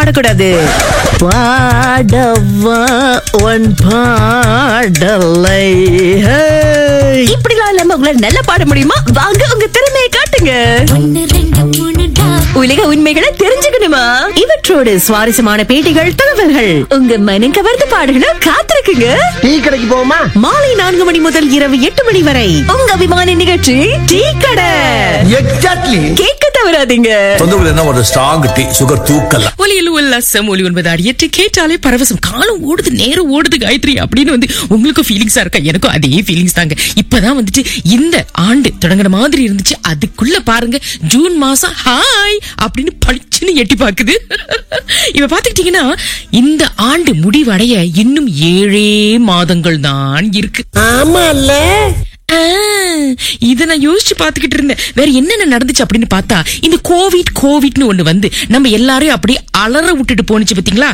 பாடக்கூடாது பாடவா உன் பாடலை ஹே. இப்படிலாம் இல்லாம உங்களால நல்லா பாட முடியுமா வாங்க உங்க திறமையை காட்டுங்க உலக உண்மைகளை தெரிஞ்சுக்கணுமா இவற்றோடு சுவாரஸ்யமான பேட்டிகள் தகவல்கள் உங்க மனம் கவர்ந்த பாடுகளை காத்திருக்குங்க டீ கடைக்கு போவோமா மாலை நான்கு மணி முதல் இரவு எட்டு மணி வரை உங்க அபிமான நிகழ்ச்சி டீ கடை எக்ஸாக்ட்லி கேட்க தவறாதீங்க தொந்தரவு என்ன ஒரு ஸ்ட்ராங் டீ சுகர் தூக்கல ஒலியில் உல்லாசம் ஒலி ஒன்பது அடியற்று கேட்டாலே பரவசம் காலம் ஓடுது நேரம் ஓடுது காயத்ரி அப்படின்னு வந்து உங்களுக்கும் ஃபீலிங்ஸா இருக்கா எனக்கும் அதே ஃபீலிங்ஸ் தாங்க இப்பதான் வந்துட்டு இந்த ஆண்டு தொடங்குற மாதிரி இருந்துச்சு அதுக்குள்ள பாருங்க ஜூன் மாசம் ஹாய் அப்படின்னு பளிச்சுன்னு எட்டி பாக்குது இப்ப பாத்துக்கிட்டீங்கன்னா இந்த ஆண்டு முடிவடைய இன்னும் ஏழே மாதங்கள் தான் இருக்கு ஆமா இல்ல ஆ, இத நான் யோசிச்சு பாத்துக்கிட்டு இருந்தேன் வேற என்னென்ன நடந்துச்சு அப்படின்னு பார்த்தா இந்த கோவிட் கோவிட்னு ஒண்ணு வந்து நம்ம எல்லாரையும் அப்படியே அலற விட்டுட்டு போனுச்சு பாத்தீங்களா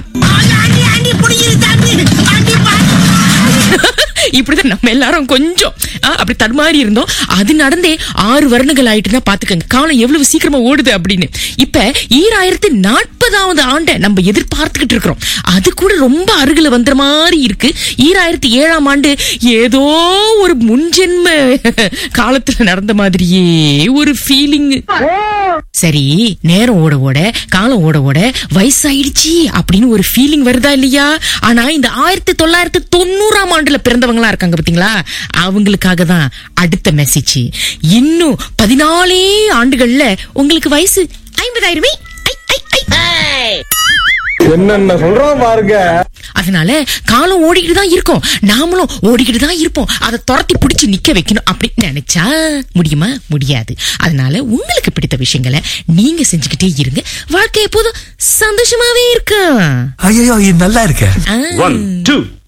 இப்படிதான் நம்ம எல்லாரும் கொஞ்சம் ஆ, அப்படி தடுமாறி இருந்தோம் அது நடந்தே ஆறு வருடங்கள் ஆயிட்டுன்னா பாத்துக்கங்க காலம் எவ்வளவு சீக்கிரமா ஓடுது அப்படின்னு இப்ப ஈராயிரத்தி நாற்பதாவது ஆண்டை நம்ம எதிர்பார்த்துக்கிட்டு இருக்கிறோம் அது கூட ரொம்ப அருகில வந்துற மாதிரி இருக்கு ஈராயிரத்தி ஏழாம் ஆண்டு ஏதோ ஒரு முன்ஜென்ம காலத்துல நடந்த மாதிரியே ஒரு ஃபீலிங் சரி நேரம் ஓட ஓட காலம் ஓட ஓட வயசாயிடுச்சு அப்படின்னு ஒரு ஃபீலிங் வருதா இல்லையா ஆனா இந்த ஆயிரத்தி தொள்ளாயிரத்தி தொண்ணூறாம் ஆண்டுல பிறந்தவங்களா இருக்காங்க பாத்தீங்களா அவங்களுக்காக தான் அடுத்த மெசேஜ் இன்னும் பதினாலே ஆண்டுகள்ல உங்களுக்கு வயசு ஐம்பதாயிரமே ஐ, ஐ, ஐ. என்னென்ன சொல்றோம் பாருங்க அதனால காலம் ஓடிக்கிட்டு தான் இருக்கும் நாமளும் ஓடிக்கிட்டு தான் இருப்போம் அதை துரத்தி பிடிச்சு நிக்க வைக்கணும் அப்படின்னு நினைச்சா முடியுமா முடியாது அதனால உங்களுக்கு பிடித்த விஷயங்களை நீங்க செஞ்சுக்கிட்டே இருங்க வாழ்க்கை எப்போதும் சந்தோஷமாவே இருக்கும் ஐயோ இது நல்லா இருக்க ஆ. One, two,